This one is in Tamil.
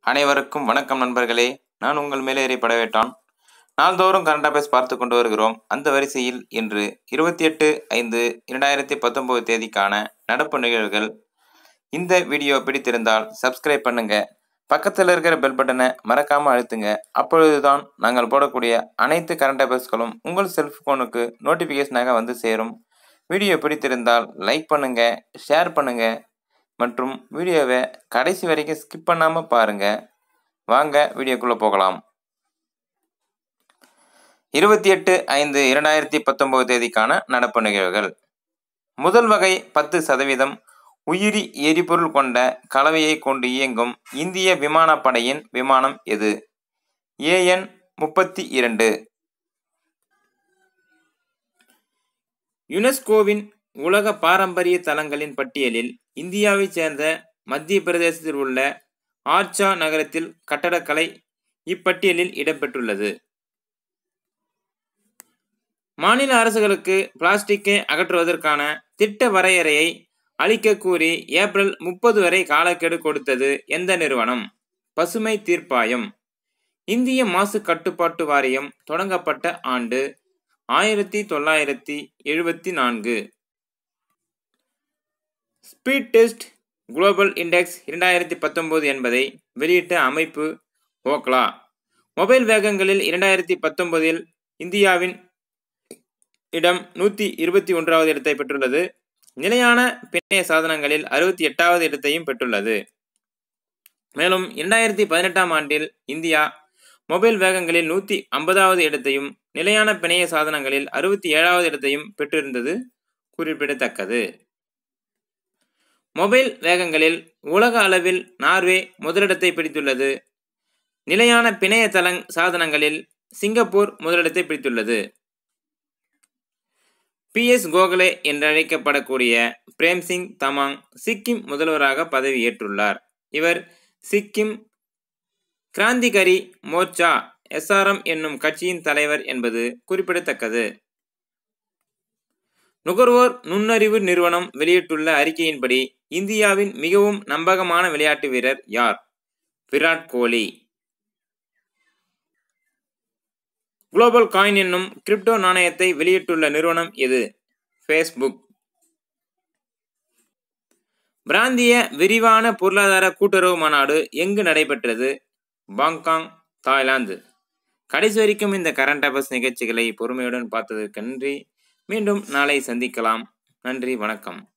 அனைவருக்கும் வணக்கம் நண்பர்களே நான் உங்கள் மேலேறி படவேட்டான் நாள்தோறும் கரண்ட் அஃபேர்ஸ் பார்த்து கொண்டு வருகிறோம் அந்த வரிசையில் இன்று இருபத்தி எட்டு ஐந்து இரண்டாயிரத்தி பத்தொம்போது தேதிக்கான நடப்பு நிகழ்வுகள் இந்த வீடியோ பிடித்திருந்தால் சப்ஸ்கிரைப் பண்ணுங்க பக்கத்தில் இருக்கிற பெல் பட்டனை மறக்காமல் அழுத்துங்க அப்பொழுதுதான் நாங்கள் போடக்கூடிய அனைத்து கரண்ட் அஃபேர்ஸ்களும் உங்கள் செல்ஃபோனுக்கு நோட்டிஃபிகேஷனாக வந்து சேரும் வீடியோ பிடித்திருந்தால் லைக் பண்ணுங்க ஷேர் பண்ணுங்க மற்றும் வீடியோவை கடைசி வரைக்கும் ஸ்கிப் பண்ணாமல் பாருங்கள் வாங்க வீடியோக்குள்ளே போகலாம் இருபத்தி எட்டு ஐந்து இரண்டாயிரத்தி பத்தொம்போது தேதிக்கான நடப்பு நிகழ்வுகள் முதல் வகை பத்து சதவீதம் உயிரி எரிபொருள் கொண்ட கலவையை கொண்டு இயங்கும் இந்திய விமானப்படையின் விமானம் எது ஏஎன் முப்பத்தி இரண்டு யுனெஸ்கோவின் உலக பாரம்பரிய தலங்களின் பட்டியலில் இந்தியாவைச் சேர்ந்த மத்திய பிரதேசத்தில் உள்ள ஆர்ச்சா நகரத்தில் கட்டடக்கலை இப்பட்டியலில் இடம்பெற்றுள்ளது மாநில அரசுகளுக்கு பிளாஸ்டிக்கை அகற்றுவதற்கான திட்ட வரையறையை அளிக்க கூறி ஏப்ரல் முப்பது வரை காலக்கெடு கொடுத்தது எந்த நிறுவனம் பசுமை தீர்ப்பாயம் இந்திய மாசு கட்டுப்பாட்டு வாரியம் தொடங்கப்பட்ட ஆண்டு ஆயிரத்தி தொள்ளாயிரத்தி எழுபத்தி நான்கு ஸ்பீட் டெஸ்ட் குளோபல் இண்டெக்ஸ் இரண்டாயிரத்தி பத்தொம்போது என்பதை வெளியிட்ட அமைப்பு ஓக்லா மொபைல் வேகங்களில் இரண்டாயிரத்தி பத்தொன்பதில் இந்தியாவின் இடம் நூற்றி இருபத்தி ஒன்றாவது இடத்தை பெற்றுள்ளது நிலையான பிணைய சாதனங்களில் அறுபத்தி எட்டாவது இடத்தையும் பெற்றுள்ளது மேலும் இரண்டாயிரத்தி பதினெட்டாம் ஆண்டில் இந்தியா மொபைல் வேகங்களில் நூற்றி ஐம்பதாவது இடத்தையும் நிலையான பிணைய சாதனங்களில் அறுபத்தி ஏழாவது இடத்தையும் பெற்றிருந்தது குறிப்பிடத்தக்கது மொபைல் வேகங்களில் உலக அளவில் நார்வே முதலிடத்தை பிடித்துள்ளது நிலையான பிணைய தளங் சாதனங்களில் சிங்கப்பூர் முதலிடத்தை பிடித்துள்ளது பி எஸ் கோகலே என்றழைக்கப்படக்கூடிய பிரேம்சிங் தமாங் சிக்கிம் முதல்வராக பதவியேற்றுள்ளார் இவர் சிக்கிம் கிராந்திகரி மோர்ச்சா எஸ்ஆர்எம் என்னும் கட்சியின் தலைவர் என்பது குறிப்பிடத்தக்கது நுகர்வோர் நுண்ணறிவு நிறுவனம் வெளியிட்டுள்ள அறிக்கையின்படி இந்தியாவின் மிகவும் நம்பகமான விளையாட்டு வீரர் யார் விராட் கோலி குளோபல் காயின் என்னும் கிரிப்டோ நாணயத்தை வெளியிட்டுள்ள நிறுவனம் எது ஃபேஸ்புக் பிராந்திய விரிவான பொருளாதார கூட்டுறவு மாநாடு எங்கு நடைபெற்றது பாங்காங் தாய்லாந்து கடைசி வரைக்கும் இந்த கரண்ட் அஃபேர்ஸ் நிகழ்ச்சிகளை பொறுமையுடன் பார்த்ததற்கு நன்றி மீண்டும் நாளை சந்திக்கலாம் நன்றி வணக்கம்